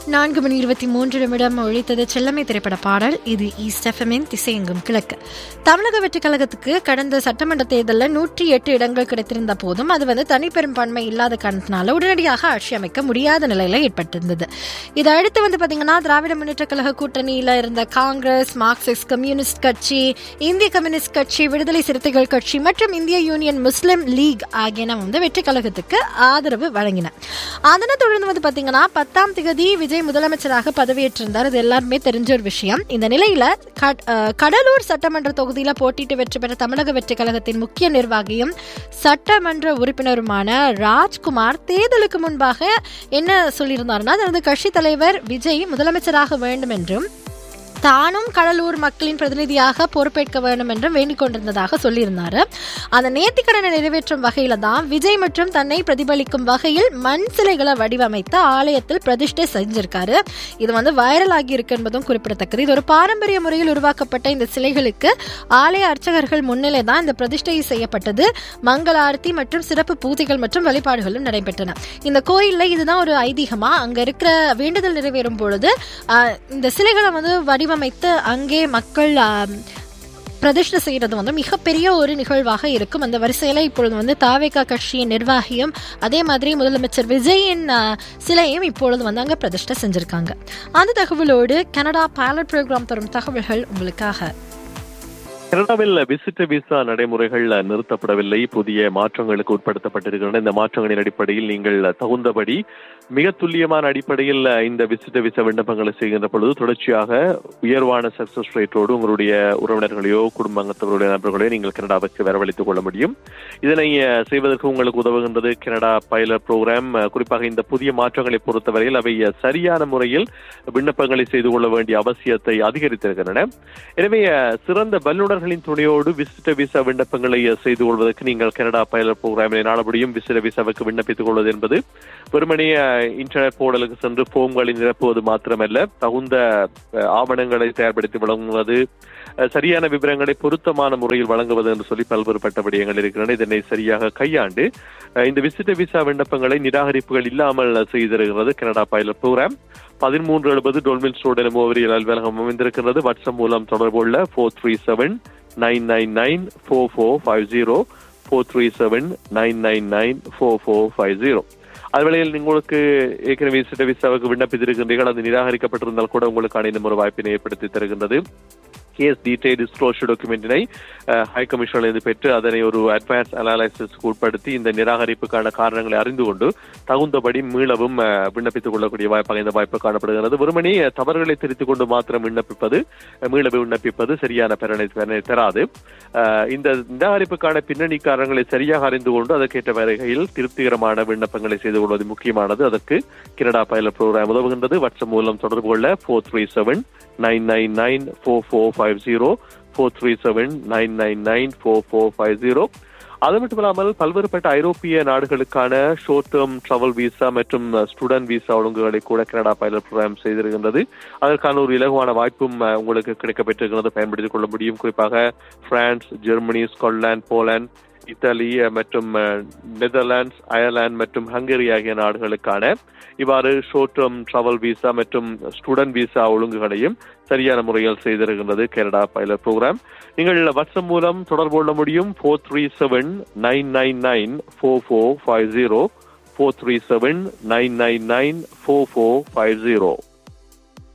நான்கு மணி இருபத்தி மூன்று நிமிடம் ஒழித்தது செல்லமை திரைப்பட பாடல் இது ஈஸ்ட் எஃப்எம்மின் திசையெங்கும் கிழக்கு தமிழக வெற்றி கழகத்துக்கு கடந்த சட்டமன்ற தேர்தலில் நூற்றி எட்டு இடங்கள் கிடைத்திருந்த போதும் அது வந்து தனிப்பெரும்பான்மை இல்லாத காரணத்தினால உடனடியாக ஆட்சி அமைக்க முடியாத நிலையில ஏற்பட்டிருந்தது இதை அடுத்து வந்து பாத்தீங்கன்னா திராவிட முன்னேற்ற கழக கூட்டணியில இருந்த காங்கிரஸ் மார்க்சிஸ்ட் கம்யூனிஸ்ட் கட்சி இந்திய கம்யூனிஸ்ட் கட்சி விடுதலை சிறுத்தைகள் கட்சி மற்றும் இந்திய யூனியன் முஸ்லிம் லீக் ஆகியன வந்து வெற்றி கழகத்துக்கு ஆதரவு வழங்கின அதனை தொடர்ந்து வந்து பாத்தீங்கன்னா பத்தாம் திகதி விஜய் முதலமைச்சராக பதவியேற்றிருந்தார் இது எல்லாருமே தெரிஞ்ச ஒரு விஷயம் இந்த நிலையில கட்- அஹ், கடலூர் சட்டமன்ற தொகுதியில போட்டியிட்டு வெற்றி பெற்ற தமிழக வெற்றி கழகத்தின் முக்கிய நிர்வாகியும் சட்டமன்ற உறுப்பினருமான ராஜ்குமார் தேர்தலுக்கு முன்பாக என்ன சொல்லியிருந்தாருன்னா தனது கட்சி தலைவர் விஜய் முதலமைச்சராக வேண்டும் என்றும் தானும் கடலூர் மக்களின் பிரதிநிதியாக பொறுப்பேற்க வேண்டும் என்றும் வேண்டிக் கொண்டிருந்ததாக சொல்லியிருந்தாரு அந்த நேர்த்திக்கடனை நிறைவேற்றும் வகையில தான் விஜய் மற்றும் தன்னை பிரதிபலிக்கும் வகையில் மண் சிலைகளை வடிவமைத்து ஆலயத்தில் பிரதிஷ்டை செஞ்சிருக்காரு இது வந்து வைரல் ஆகி இருக்கு என்பதும் குறிப்பிடத்தக்கது இது ஒரு பாரம்பரிய முறையில் உருவாக்கப்பட்ட இந்த சிலைகளுக்கு ஆலய அர்ச்சகர்கள் முன்னிலை தான் இந்த பிரதிஷ்டை செய்யப்பட்டது மங்கள ஆரத்தி மற்றும் சிறப்பு பூஜைகள் மற்றும் வழிபாடுகளும் நடைபெற்றன இந்த கோயில்ல இதுதான் ஒரு ஐதீகமா அங்க இருக்கிற வேண்டுதல் நிறைவேறும் பொழுது ஆஹ், இந்த சிலைகளை வந்து வடிவமைத்து அங்கே மக்கள் ஆஹ், பிரதிஷ்டை செய்யறது வந்து மிகப்பெரிய ஒரு நிகழ்வாக இருக்கும் அந்த வரிசையில இப்பொழுது வந்து தாவேகா கட்சியின் நிர்வாகியும் அதே மாதிரி முதலமைச்சர் விஜயின் ஆஹ், சிலையும் இப்பொழுது வந்து அங்க பிரதிஷ்டை செஞ்சிருக்காங்க அந்த தகவலோடு கனடா பைலட் ப்ரோக்ராம் தரும் தகவல்கள் உங்களுக்காக கனடாவில் விசிட்ட விசா நடைமுறைகள் நிறுத்தப்படவில்லை புதிய மாற்றங்களுக்கு உட்படுத்தப்பட்டிருக்கின்றன இந்த மாற்றங்களின் அடிப்படையில் நீங்கள் தகுந்தபடி மிக துல்லியமான அடிப்படையில் இந்த விசிட்ட விசா விண்ணப்பங்களை செய்கின்ற பொழுது தொடர்ச்சியாக உயர்வான சக்சஸ் ரேட்டோடு உங்களுடைய உறவினர்களையோ குடும்பத்தவருடைய நபர்களையோ நீங்கள் கனடாவுக்கு வரவழைத்துக் கொள்ள முடியும் இதனை அஹ், செய்வதற்கு உங்களுக்கு உதவுகின்றது கனடா பைலட் ப்ரோக்ராம் அஹ், குறிப்பாக இந்த புதிய மாற்றங்களை பொறுத்தவரையில் அவை அஹ், சரியான முறையில் விண்ணப்பங்களை செய்து கொள்ள வேண்டிய அவசியத்தை அதிகரித்திருக்கின்றன எனவே அஹ், சிறந்த வல்லுநர்களின் துணையோடு விசிட்ட விசா விண்ணப்பங்களை அஹ், செய்து கொள்வதற்கு நீங்கள் கனடா பைலட் ப்ரோக்ராமினை நாட முடியும் விசிட்ட விசாவுக்கு விண்ணப்பித்துக் கொள்வது என்பது வெறுமனே அஹ், இன்டர்நெட் போர்டலுக்கு சென்று போம்களை நிரப்புவது மாத்திரமல்ல தகுந்த அஹ், ஆவணங்களை தயார்படுத்தி வழங்குவது அஹ், சரியான விவரங்களை பொருத்தமான முறையில் வழங்குவது என்று சொல்லி பல்வேறுபட்ட விடயங்கள் இருக்கின்றன இதனை சரியாக கையாண்டு அஹ், இந்த விசிட்ட விசா விண்ணப்பங்களை நிராகரிப்புகள் இல்லாமல் செய்திருக்கிறது கனடா பைலட் ப்ரோக்ராம் பதிமூன்று எழுபது டொல்மில் ஸ்டோட் எனும் ஓவரியல் அலுவலகம் அமைந்திருக்கிறது வாட்ஸ்அப் மூலம் தொடர்பு கொள்ள four three seven nine nine nine four four five zero four three seven nine nine nine four four five zero அதுவேளையில் உங்களுக்கு ஏற்கனவே விசிட்ட விசாவுக்கு விண்ணப்பித்திருக்கின்றீர்கள் அது நிராகரிக்கப்பட்டிருந்தால் கூட உங்களுக்கான இன்னும் ஒரு வாய்ப்பினை ஏற்படுத்தி தருகின்றது கேஸ் டீடைல் டிஸ்க்ளோஷர் டாக்குமெண்டினை ஹை கமிஷனிலிருந்து பெற்று அதனை ஒரு அட்வான்ஸ் அனாலிசிஸ்க்கு உட்படுத்தி இந்த நிராகரிப்புக்கான காரணங்களை அறிந்து கொண்டு தகுந்தபடி மீளவும் அஹ், விண்ணப்பித்துக் கொள்ளக்கூடிய வாய்ப்பாக இந்த வாய்ப்பு காணப்படுகிறது வெறுமனே அஹ், தவறுகளை திருத்திக் கொண்டு மாத்திரம் விண்ணப்பிப்பது அஹ், மீள விண்ணப்பிப்பது சரியான பலனை பலனை தராது அஹ், இந்த நிராகரிப்புக்கான பின்னணி காரணங்களை சரியாக அறிந்து கொண்டு அதற்கேற்ற வகையில் திருப்திகரமான விண்ணப்பங்களை செய்து கொள்வது முக்கியமானது அதற்கு கனடா பைலட் ப்ரோக்ராம் உதவுகின்றது வாட்ஸ்அப் மூலம் தொடர்பு கொள்ள four three seven nine nine nine four four five zero four three seven nine nine nine four four five zero அது மட்டும் இல்லாமல் பல்வேறுபட்ட ஐரோப்பிய நாடுகளுக்கான ஷோர்ட் டேர்ம் டிராவல் விசா மற்றும் ஸ்டூடெண்ட் விசா ஒழுங்குகளை கூட கனடா பைலட் ப்ரோக்ராம் செய்திருக்கின்றது அதற்கான ஒரு இலகுவான வாய்ப்பும் அஹ், உங்களுக்கு கிடைக்கப்பெற்றிருக்கிறது பயன்படுத்திக் கொள்ள முடியும் குறிப்பாக France Germany Scotland Poland Italy அஹ், மற்றும் அஹ், நெதர்லாண்ட்ஸ் அயர்லாந்து மற்றும் ஹங்கேரி ஆகிய நாடுகளுக்கான இவ்வாறு ஷோர்ட் டேர்ம் டிராவல் விசா மற்றும் ஸ்டூடெண்ட் விசா ஒழுங்குகளையும் சரியான முறையில் செய்திருக்கின்றது கனடா பைலட் ப்ரோக்ராம் நீங்கள் வாட்ஸ்அப் மூலம் தொடர்பு கொள்ள முடியும் four three seven nine nine nine four four five zero four three seven nine nine nine four four five zero